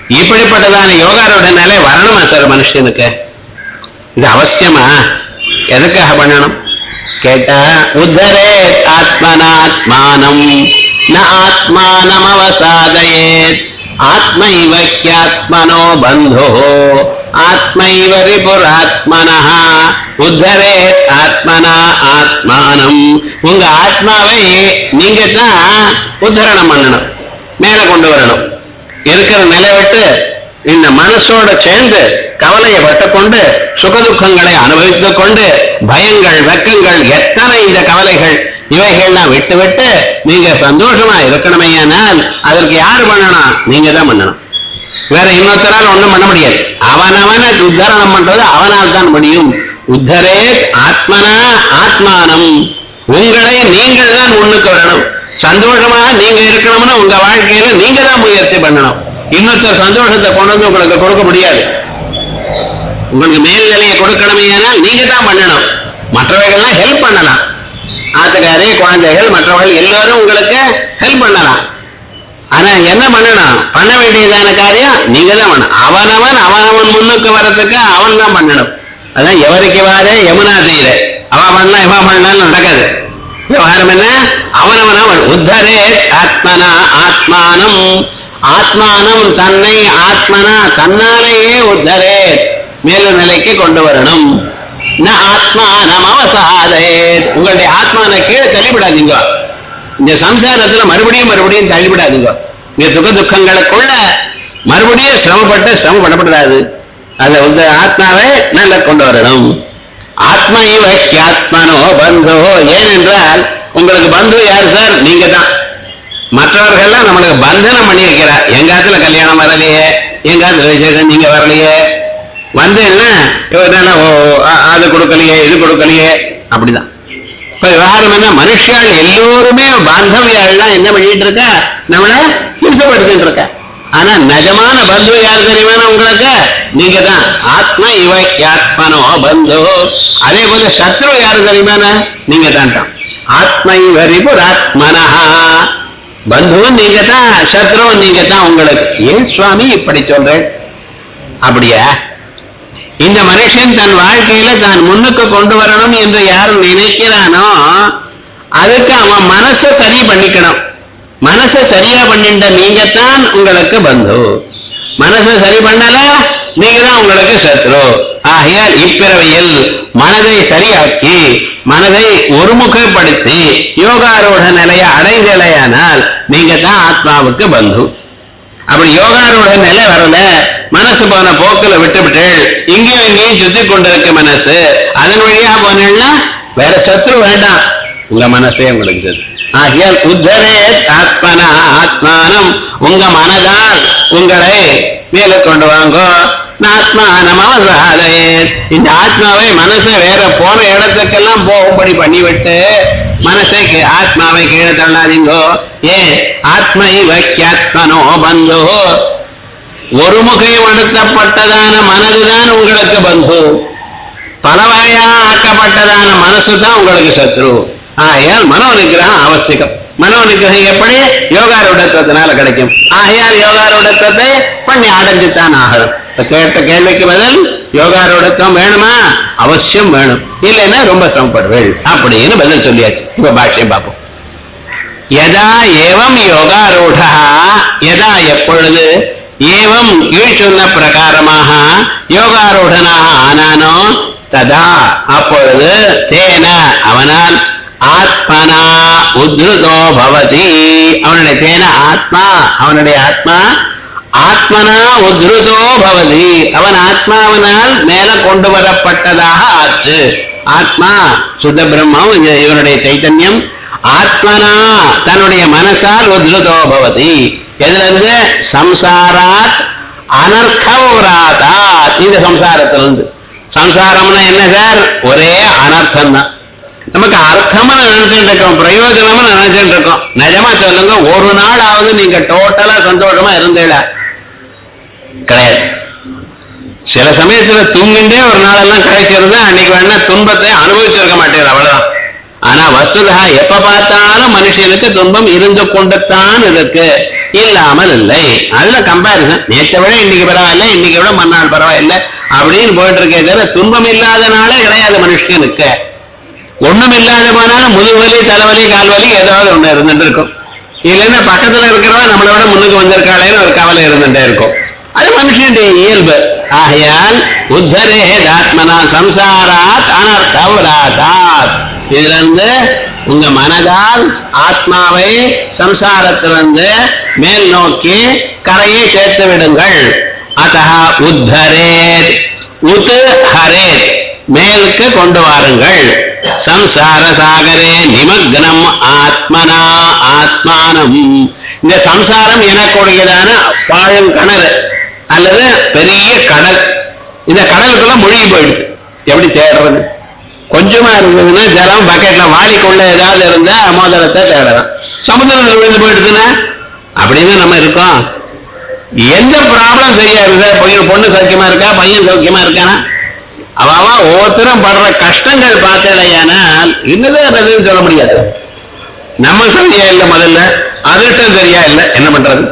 இப்படிப்பட்டதான யோகாரோட நிலை வரணுமா சார் மனுஷனுக்கு இது அவசியமா எதுக்காக பண்ணணும் கேட்டா உத்தரே ஆத்மனாத்மானம் ந ஆத்மானம் அவசாதயேத் ஆத்மைவ ஹியாத்மனோ பந்தோ ஆத்மைவ ரிபுராத்மனः உத்தரே ஆத்மனா ஆத்மானம் உங்க ஆத்மாவை நீங்க தான் உத்தரணம் பண்ணணும் மேல கொண்டு வரணும் இருக்கிற நிலை விட்டு இந்த மனசோட சேர்ந்து கவலையை கொண்டு சுகதுக்கங்களை அனுபவித்துக் கொண்டு பயங்கள் வெக்கங்கள் எத்தனை இந்த கவலைகள் இவைகள்லாம் விட்டு விட்டு நீங்க சந்தோஷமா இருக்கணுமையானால் அதற்கு யார் பண்ணணும் நீங்க தான் பண்ணணும் வேற இன்னொருத்தரால் ஒண்ணும் பண்ண முடியாது அவனவனை உத்தரணம் பண்றது அவனால் தான் முடியும் உத்தரே ஆத்மனா ஆத்மானம் உங்களை நீங்கள் தான் முன்னுக்கு வரணும் சந்தோஷமா நீங்க இருக்கணும்னு உங்க வாழ்க்கையில நீங்க தான் முயற்சி பண்ணணும் இன்னொருத்தர் சந்தோஷத்தை கொண்டு வந்து உங்களுக்கு கொடுக்க முடியாது உங்களுக்கு மேல்நிலையை கொடுக்கணுமே ஆனால் நீங்க தான் பண்ணணும் மற்றவர்கள்லாம் ஹெல்ப் பண்ணலாம் ஆத்துக்காரி குழந்தைகள் மற்றவர்கள் எல்லாரும் உங்களுக்கு ஹெல்ப் பண்ணலாம் ஆனா என்ன பண்ணணும் பண்ண வேண்டியதான காரியம் நீங்க தான் பண்ணணும் அவனவன் அவனவன் முன்னுக்கு வர்றதுக்கு அவன் தான் பண்ணணும் அதான் எவருக்கு வாரே யமுனா தீர அவன் பண்ணலாம் இவன் பண்ணலாம் நடக்காது விவகாரம் என்ன அவனவன் அவன் உத்தரே ஆத்மனா ஆத்மானம் ஆத்மானம் தன்னை ஆத்மனா தன்னாலேயே உத்தரே மேல நிலைக்கு கொண்டு வரணும் ந ஆத்மானம் அவசாதே உங்களுடைய ஆத்மான கீழே தள்ளிவிடாதீங்க இந்த சம்சாரத்துல மறுபடியும் மறுபடியும் தள்ளிவிடாதீங்க இந்த சுக துக்கங்களுக்குள்ள மறுபடியும் சிரமப்பட்டு சிரமப்படப்படாது அதை வந்து ஆத்மாவை நல்ல கொண்டு வரணும் ஆத்ம இவ ஆத்மனோ பந்தோ ஏனென்றால் உங்களுக்கு பந்து யார் சார் நீங்க தான் மற்றவர்கள்லாம் நம்மளுக்கு பந்தனம் பண்ணி வைக்கிறார் எங்காத்துல கல்யாணம் வரலையே எங்காத்துல விசேஷம் நீங்க வரலையே வந்து என்ன இவர் என்ன ஓ, அ- அது கொடுக்கலையே இது கொடுக்கலையே அப்படிதான் இப்ப விவகாரம் என்ன மனுஷால் எல்லோருமே பாந்தவியாள்லாம் என்ன பண்ணிட்டு இருக்கா நம்மள இம்சப்படுத்திட்டு இருக்கா ஆனா நிஜமான பந்து யார் தெரியுமா உங்களுக்கு நீங்க தான் ஆத்ம இவ ஆத்மனோ பந்து அதே போல சத்ரு யாரு தெரியுமா நீங்க தான் தான் ஆத்ம இவ ரிபுராத்மனஹா பந்துவும் நீங்க தான் சத்ருவும் நீங்க தான் உங்களுக்கு ஏன் சுவாமி இப்படி சொல்றேன் அப்படியா இந்த மனுஷன் தன் வாழ்க்கையில தான் முன்னுக்கு கொண்டு வரணும் என்று யார் நினைக்கிறானோ அதுக்கு அவன் மனசை சரி பண்ணிக்கணும் மனசை சரியா பண்ணிட்ட நீங்க தான் உங்களுக்கு பந்து மனசை சரி பண்ணல நீங்க தான் உங்களுக்கு சத்ரு ஆகையால் இப்பிறவையில் மனதை சரியாக்கி மனதை ஒருமுகப்படுத்தி யோகாரூட நிலையை அடைந்தலையானால் நீங்க தான் ஆத்மாவுக்கு பந்து அப்படி யோகாரோட நிலை வரல மனசு போன போக்குல விட்டுவிட்டு இங்கேயும் இங்கேயும் சுத்தி கொண்டிருக்க மனசு அதன் வழியா போனேன்னா வேற சத்ரு வேண்டாம் உங்க மனசே உங்களுக்கு சத்ரு ஆகியால் உத்தரே ஆத்மனா ஆத்மானம் உங்க மனதால் உங்களை மேல கொண்டு வாங்கோ ஆத்மானம் அவசாதையே இந்த ஆத்மாவை மனசை வேற போன இடத்துக்கெல்லாம் போகும்படி பண்ணிவிட்டு மனசை கீ- ஆத்மாவை கீழே தள்ளாதீங்கோ ஏ ஆத்ம இவக்கியாத்மனோ பந்து ஒருமுகைப்படுத்தப்பட்டதான மனதுதான் உங்களுக்கு பந்து பலவாயா ஆக்கப்பட்டதான மனசு தான் உங்களுக்கு சத்ரு ஆகையால் மனோ நிகிரகம் அவசியம் மனோ நிகிரகம் எப்படி யோகாரூடத்துவத்தினால கிடைக்கும் ஆகையால் யோகாரூடத்துவத்தை பண்ணி அடைஞ்சுத்தான் ஆகணும் இப்ப கேட்ட கேள்விக்கு பதில் யோகாரூடத்துவம் வேணுமா அவசியம் வேணும் இல்லைன்னா ரொம்ப சிரமப்படுவேள் அப்படின்னு பதில் சொல்லியாச்சு இப்ப பாஷ்யம் பார்ப்போம் யதா ஏவம் யோகாரூடா யதா எப்பொழுது ஏவம் கீழ் சொன்ன பிரகாரமாக யோகாரூடனாக ஆனானோ ததா அப்பொழுது தேன அவனால் ஆத்மனா உத்ருதோ பவதி அவனுடைய தேன ஆத்மா அவனுடைய ஆத்மா ஆத்மனா உத்ருதோ பவதி அவன் ஆத்மாவினால் மேல கொண்டு வரப்பட்டதாக ஆச்சு ஆத்மா சுத்த பிரம்மம் இது இவனுடைய சைத்தன்யம் ஆத்மனா தன்னுடைய மனசால் உத்ருதோ பவதி எதுல இருந்து சம்சாராத் அனர்த்தவராதாத் இந்த சம்சாரத்திலிருந்து சம்சாரம்னா என்ன சார் ஒரே அனர்த்தம் தான் நமக்கு அர்த்தமா நினைச்சுட்டு இருக்கோம் பிரயோஜனமா நினைச்சுட்டு இருக்கோம் நிஜமா சொல்லுங்க ஒரு நாளாவது நீங்க டோட்டலா சந்தோஷமா இருந்தீங்களா கிடையாது சில சமயத்துல தூங்கிண்டே ஒரு நாளெல்லாம் கிடைச்சிருந்தா அன்னைக்கு வேணா துன்பத்தை அனுபவிச்சிருக்க மாட்டேன் அவ்வளவுதான் ஆனா வஸ்துதா எப்ப பார்த்தாலும் மனுஷனுக்கு துன்பம் இருந்து கொண்டுத்தான் இருக்கு இல்லாமல் இல்லை அதுல கம்பாரிசன் நேற்றை விட இன்னைக்கு பரவாயில்ல இன்னைக்கு விட மறுநாள் பரவாயில்ல அப்படின்னு போயிட்டு இருக்கே தவிர துன்பம் இல்லாதனால கிடையாது மனுஷனுக்கு ஒண்ணும் இல்லாத போனாலும் முதுகுவலி தலைவலி கால்வலி ஏதாவது ஒண்ணு இருந்துட்டு இருக்கும் இல்லைன்னா பக்கத்துல இருக்கிறவா நம்மளை விட முன்னுக்கு வந்திருக்காளேன்னு ஒரு கவலை இருந்துட்டே இருக்கும் அது மனுஷனுடைய இயல்பு ஆகையால் உத்தரே ஆத்மனா சம்சாராத் அனர்த்தவராதாத் இதுல இருந்து உங்க மனதால் ஆத்மாவை சம்சாரத்திலிருந்து மேல் நோக்கி கரையை சேர்த்து விடுங்கள் அத்தா உத்தரேத் உத் ஹரேத் மேலுக்கு கொண்டு வாருங்கள் சம்சார சாகரே நிமக்னம் ஆத்மனா ஆத்மானம் இந்த சம்சாரம் எனக்குடையதான பாழும் கிணறு அல்லது பெரிய கடல் இந்த கடலுக்குள்ள மூழ்கி போயிடுது எப்படி தேடுறது கொஞ்சமா இருந்ததுன்னா ஜலம் பக்கெட்ல வாளிக்குள்ள ஏதாவது இருந்தா மோதிரத்தை தேடலாம் சமுத்திரத்தில் விழுந்து போயிடுதுன்னா அப்படின்னு நம்ம இருக்கோம் எந்த ப்ராப்ளம் சரியா இருக்குதா பையன் பொண்ணு சௌக்கியமா இருக்கா பையன் சௌக்கியமா இருக்கானா அவ அவன் ஒவ்வொருத்தரும் படுற கஷ்டங்கள் பார்த்தடையானால் இன்னதான் என்னதுன்னு சொல்ல முடியாது நம்ம சரியா இல்லை முதல்ல அதிர்ஷ்டம் சரியா இல்லை என்ன பண்றது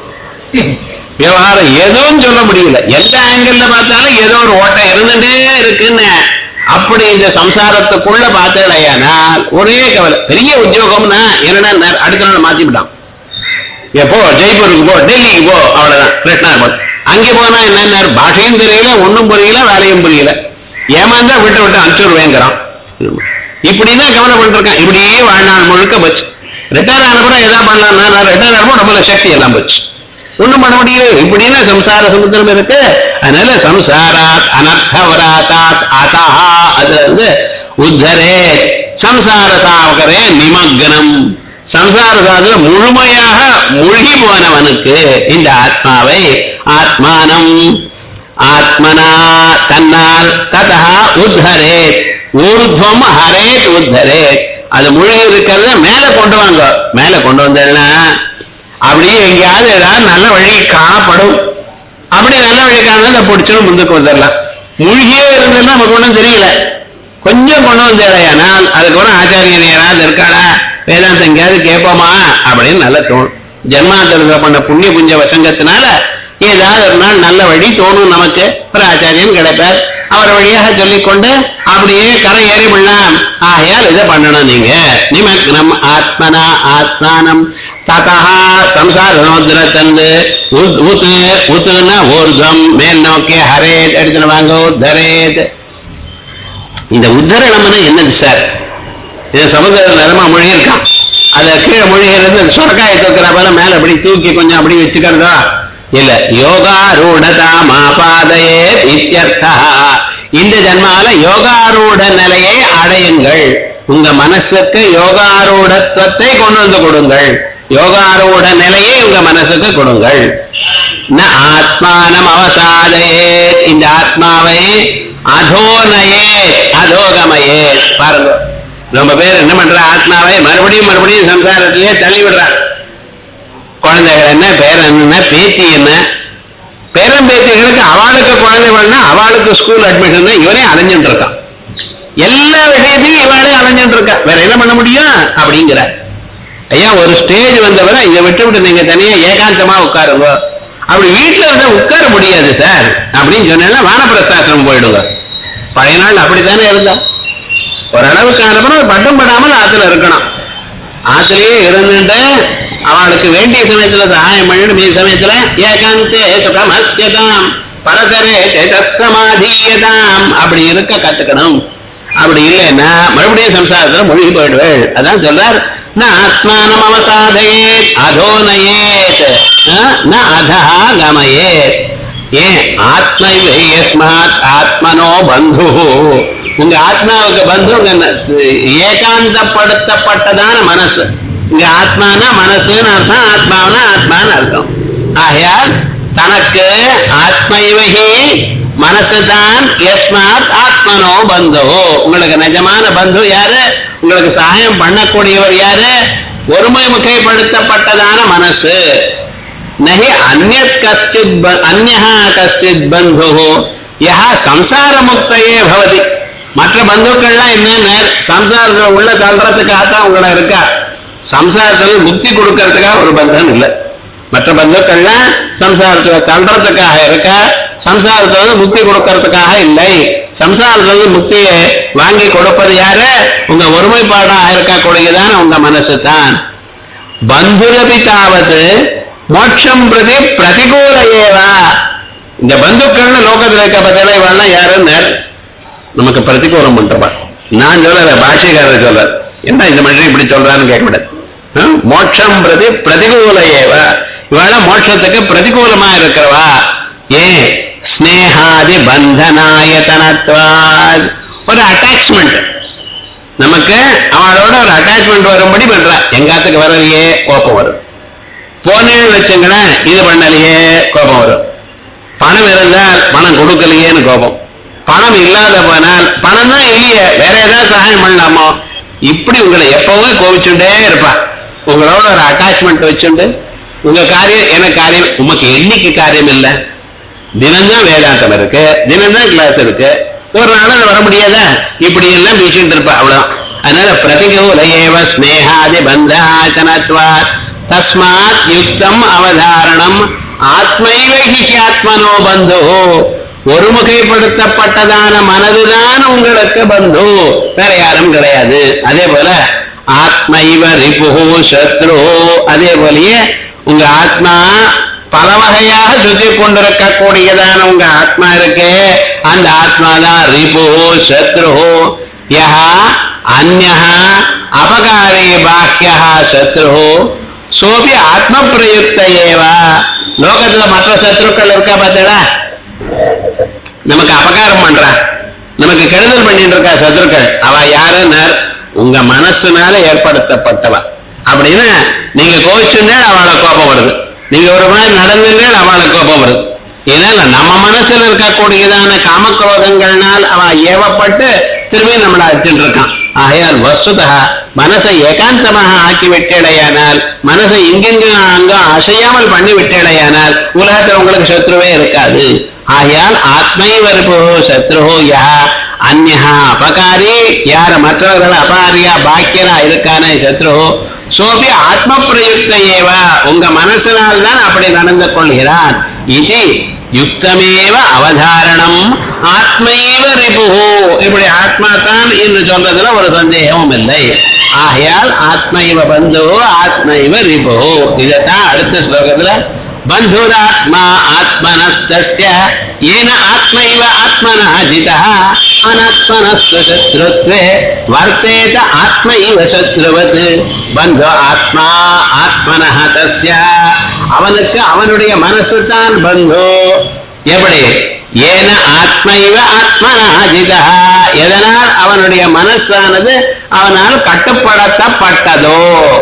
விவகாரம் எதுவும் சொல்ல முடியல எல்லா ஆங்கிள் பார்த்தாலும் ஏதோ ஒரு ஓட்டம் இருந்துட்டே இருக்குன்னு அப்படி இந்த சம்சாரத்துக்குள்ள பார்த்தடையானால் ஒரே கவலை பெரிய உத்தியோகம்னா என்னன்னா அடுத்த நாள் மாத்தி விட்டான் எப்போ ஜெய்ப்பூருக்கு போ டெல்லிக்கு போ அவ்வளவுதான் கிருஷ்ணா போ அங்கே போனா என்ன பாஷையும் தெரியல ஒண்ணும் புரியல வேலையும் புரியல ஏமாந்தா விட்டு விட்டு அனுப்பிச்சுடுவேங்கிறான் இப்படிதான் கவலை பண்ணிருக்கான் இப்படியே வாழ்நாள் முழுக்க போச்சு ரிட்டையர் ஆனப்புறம் எதா பண்ணலாம்னா நான் ரிட்டையர் ஆனப்போ நம்மள சக்தி எல்லாம் போச்சு ஒண்ணும் பண்ண முடியல இப்படின்னா சம்சார சமுத்திரம் இருக்கு அதனால சம்சாராத் அனர்த்தவராத்தாத் அதா அது வந்து உத்தரே சம்சார சாவகரே நிமக்னம் சம்சார சாதன முழுமையாக மூழ்கி போனவனுக்கு இந்த ஆத்மாவை ஆத்மானம் ஆத்மனா தன்னால் ததா உத்தரேத் ஊர்துவம் ஹரேத் உத்தரேத் அது மூழ்கி இருக்கிறத மேல கொண்டு வாங்க மேல கொண்டு வந்தேன்னா அப்படியே எங்கேயாவது ஏதாவது நல்ல வழி காணப்படும் அப்படி நல்ல வழி காணா அதை பிடிச்சணும் முந்துக்கு வந்துடலாம் மூழ்கியே இருந்ததுன்னா நமக்கு ஒன்றும் தெரியல கொஞ்சம் கொண்டு வந்தேடையானால் அதுக்கு கூட ஆச்சாரியன் யாராவது இருக்காடா வேதாந்தம் எங்கேயாவது கேட்போமா அப்படின்னு நல்ல தோணும் ஜென்மாந்தரத்தில் பண்ண புண்ணிய புஞ்ச வசங்கத்தினால ஏதாவது ஒரு நாள் நல்ல வழி தோணும் நமக்கு ஒரு ஆச்சாரியன் கிடைப்பார் அவர் வழியாக சொல்லிக்கொண்டு அப்படியே கரை ஏறி விடலாம் ஆகையால் இதை பண்ணணும் நீங்க நிமக்னம் ஆத்மனா ஆத்மானம் ததா சம்சார சமுத்திரத்தந்து உத்து உத்துன்னா ஊர்தம் மேல் நோக்கி ஹரேத் எடுத்துட்டு வாங்க உத்தரேத் இந்த உத்தரணம்னு என்னது சார் இது சமுதிர நிலமா மொழி இருக்கான் அதை கீழே மொழிகிறது சொரக்காயை தூக்குற போல மேல அப்படி தூக்கி கொஞ்சம் அப்படி வச்சுக்கிறதா இல்ல யோகாரூடதா மாபாதையே இத்தியர்த்தா இந்த ஜன்மால யோகாரூட நிலையை அடையுங்கள் உங்க மனசுக்கு யோகாரூடத்துவத்தை கொண்டு வந்து கொடுங்கள் யோகாரூட நிலையை உங்க மனசுக்கு கொடுங்கள் ந ஆத்மானம் அவசாதையே இந்த ஆத்மாவை அதோனயே அதோகமையே பாருங்க ரொம்ப பேர் என்ன பண்ற ஆத்மாவை மறுபடியும் மறுபடியும் சம்சாரத்திலேயே தள்ளி விடுறாங்க குழந்தைகள் என்ன பேரன் என்ன பேத்தி என்ன பேரன் பேத்திகளுக்கு அவளுக்கு குழந்தை வேணும்னா அவளுக்கு ஸ்கூல் அட்மிஷன் தான் இவனே அலைஞ்சுட்டு இருக்கான் எல்லா விஷயத்தையும் இவளே அலைஞ்சுட்டு இருக்கா வேற என்ன பண்ண முடியும் அப்படிங்கிற ஐயா ஒரு ஸ்டேஜ் வந்தவரை இதை விட்டு விட்டு நீங்க தனியா ஏகாந்தமா உட்காருங்க அப்படி வீட்டுல வந்து உட்கார முடியாது சார் அப்படின்னு சொன்னா வானப்பிரஸ்தாசிரமம் போயிடுங்க பழைய நாள் அப்படித்தானே இருந்தா ஓரளவுக்கு ஆனப்பறம் பட்டம் படாமல் ஆத்துல இருக்கணும் ஆத்திலேயே இருந்துட்டு அவளுக்கு வேண்டிய சமயத்துல சகாயம் பண்ணணும் மீதி சமயத்துல ஏகாந்தே சுகமஸ்யதாம் பரதரே சமாதீயதாம் அப்படி இருக்க கத்துக்கணும் அப்படி இல்லைன்னா மறுபடியும் சம்சாரத்துல மொழி போயிடுவேள் அதான் சொல்றார் ந ஆத்மானம் அவசாதையேத் அதோ நயேத் ந அதா கமயேத் ஏன் ஆத்மைவே யஸ்மாத் ஆத்மனோ பந்து உங்க ஆத்மாவுக்கு பந்து உங்க ஏகாந்தப்படுத்தப்பட்டதான மனசு இங்க ஆத்மானா மனசுன்னு அர்த்தம் ஆத்மாவனா ஆத்மான்னு அர்த்தம் ஆகையால் தனக்கு ஆத்மைவகி மனசு தான் எஸ்மாத் ஆத்மனோ பந்து உங்களுக்கு நிஜமான பந்து யாரு உங்களுக்கு சகாயம் பண்ணக்கூடியவர் யாரு ஒருமை முகைப்படுத்தப்பட்டதான மனசு நகி அந்நத் கஷ்டித் அந்நா கஷ்டித் பந்து யா சம்சார முக்தையே பவதி மற்ற பந்துக்கள்லாம் என்னன்னு சம்சாரத்துல உள்ள தள்ளுறதுக்காகத்தான் உங்களை இருக்கா சம்சாரத்துல முக்தி கொடுக்கறதுக்காக ஒரு பந்தம் இல்லை மற்ற பந்துக்கள்லாம் சம்சாரத்துல தள்ளுறதுக்காக இருக்கா சம்சாரத்துல வந்து முக்தி கொடுக்கறதுக்காக இல்லை சம்சாரத்துல இருந்து முக்தியை வாங்கி கொடுப்பது யாரு உங்க ஒருமைப்பாடாக இருக்கக்கூடியதான உங்க மனசு தான் பந்துரபி தாவது மோட்சம் பிரதி பிரதிகூல ஏவா இந்த பந்துக்கள்னு லோகத்தில் இருக்க பதில இவெல்லாம் யாருன்னு நமக்கு பிரதிகூலம் பண்றவா நான் சொல்லல பாஷைக்காரர் சொல்ற என்ன இந்த மனுஷன் இப்படி சொல்றான்னு கேட்கக்கூடாது ஆ? மோட்சம் பிரதி பிரதிகூல ஏவ இவாள மோட்சத்துக்கு பிரதிகூலமா இருக்கிறவா ஏன் ஸ்னேகாதி பந்தனாயத்தனத்வாத் ஒரு அட்டாச்மெண்ட் நமக்கு அவளோட ஒரு அட்டாச்மெண்ட் வரும்படி பண்றா எங்காத்துக்கு வரலையே கோபம் வரும் போனேன்னு வச்சுங்களேன் இது பண்ணலையே கோபம் வரும் பணம் இருந்தால் பணம் கொடுக்கலையேன்னு கோபம் பணம் இல்லாத போனால் பணம் தான் இல்லையே வேற ஏதாவது சகாயம் பண்ணலாமோ இப்படி உங்களை எப்பவும் கோபிச்சுட்டே இருப்பா உங்களோட ஒரு அட்டாச்மெண்ட் வச்சுண்டு உங்க காரியம் எனக்கு காரியம் உமக்கு என்னைக்கு காரியம் இல்லை தினம்தான் வேதாந்தம் இருக்கு தினம்தான் கிளாஸ் இருக்கு ஒரு நாள் வர முடியாதா இப்படி எல்லாம் பேசிட்டு இருப்பா அவ்வளவுதான் அதனால பிரதிகூல ஏவ ஸ்னேகாதி பந்தாச்சனத்வா தஸ்மாத் யுக்தம் அவதாரணம் ஆத்மைவ ஹிஷாத்மனோ பந்தோ ஒருமுகைப்படுத்தப்பட்டதான மனதுதான் உங்களுக்கு பந்து வேற யாரும் கிடையாது அதே போல ஆத்மைவ ரிபுஹு சத்ரு அதே போலயே உங்க ஆத்மா பல வகையாக சுத்தி கொண்டிருக்கக்கூடியதான உங்க ஆத்மா இருக்கே அந்த ஆத்மா தான் ரிபு சத்ரு யஹ அந்யஹ அபகாரி பாஹ்யா சத்ரு சோபி ஆத்ம பிரயுக்த ஏவா லோகத்துல மற்ற சத்ருக்கள் இருக்கா பார்த்தீங்களா நமக்கு அபகாரம் பண்றா நமக்கு கெடுதல் பண்ணிட்டு இருக்கா சத்ருக்கள் அவ யாருன்னு உங்க மனசுனால ஏற்படுத்தப்பட்டவ அப்படின்னு நீங்க கோவிச்சுன்னா அவளை கோபம் வருது நீங்க ஒரு மாதிரி நடந்துங்கள் அவளை கோபம் வருது இதனால நம்ம மனசுல இருக்கக்கூடியதான காமக்ரோதங்கள்னால் அவ ஏவப்பட்டு திரும்பி நம்மளை அடிச்சுட்டு இருக்கான் ஆகையால் வசுதா மனசை ஏகாந்தமாக ஆக்கி விட்டேடையானால் மனசை இங்கெங்கும் அங்கும் அசையாமல் பண்ணி விட்டேடையானால் உலகத்தில் உங்களுக்கு சத்ருவே இருக்காது ஆகையால் ஆத்மைவருபோ சத்ருஹோ யா அந்யா அபகாரி யார மற்றவர்கள் அபாரியா பாக்கியரா இருக்கானே சத்ருஹோ சோபி ஆத்ம பிரயுக்த ஏவ உங்க மனசினால் தான் அப்படி நடந்து கொள்கிறான் இது யுக்தமேவ அவதாரணம் ஆத்மைவ ரிபு இப்படி ஆத்மா தான் என்று சொல்றதுல ஒரு சந்தேகமும் இல்லை ஆகையால் ஆத்மைவ பந்து ஆத்மைவ ரிபு இதைத்தான் அடுத்த ஸ்லோகத்துல பந்துராத்மா ஆத்மனஸ்தஸ்ய ஏன ஆத்மைவ ஆத்மனா ஜிதः அனாத்மனஸ்து சத்ருத்வே வர்த்தேத ஆத்மைவ சத்ருவத் பந்து ஆத்மா ஆத்மனः தஸ்ய அவனுக்கு அவனுடைய மனசு தான் பந்து எப்படி ஏன ஆத்மைவ ஆத்மனா ஜிதா எதனால் அவனுடைய மனசானது அவனால் கட்டுப்படுத்தப்பட்டதோ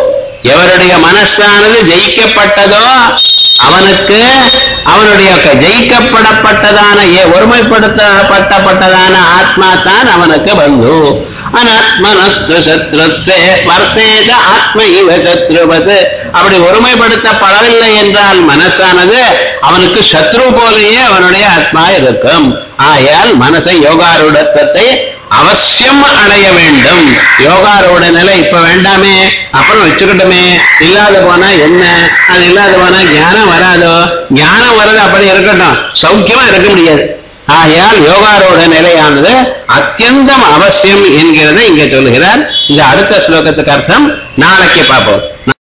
எவருடைய மனசானது ஜெயிக்கப்பட்டதோ அவனுக்கு அவனுடைய க- ஜெயிக்கப்படப்பட்டதான ஏ- ஒருமைப்படுத்தப்பட்டப்பட்டதான ஆத்மா தான் அவனுக்கு பந்து அனாத்மனஸ்து சத்ருத்வே வர்த்தேத ஆத்ம இவ சத்ருவது அப்படி ஒருமைப்படுத்தப்படவில்லை என்றால் மனசானது அவனுக்கு சத்ரு போலேயே அவனுடைய ஆத்மா இருக்கும் ஆகையால் மனசை யோகாரூடத்தை அவசியம் அடைய வேண்டும் யோகாரோட நிலை இப்ப வேண்டாமே அப்புறம் வச்சுக்கிட்டோமே இல்லாத போனா என்ன அது இல்லாத போனா ஞானம் வராதோ ஞானம் வர்றது அப்படி இருக்கட்டும் சௌக்கியமா இருக்க முடியாது ஆகையால் யோகாரோட நிலையானது அத்தியந்தம் அவசியம் என்கிறதை இங்க சொல்லுகிறார் இந்த அடுத்த ஸ்லோகத்துக்கு அர்த்தம் நாளைக்கு பார்ப்போம்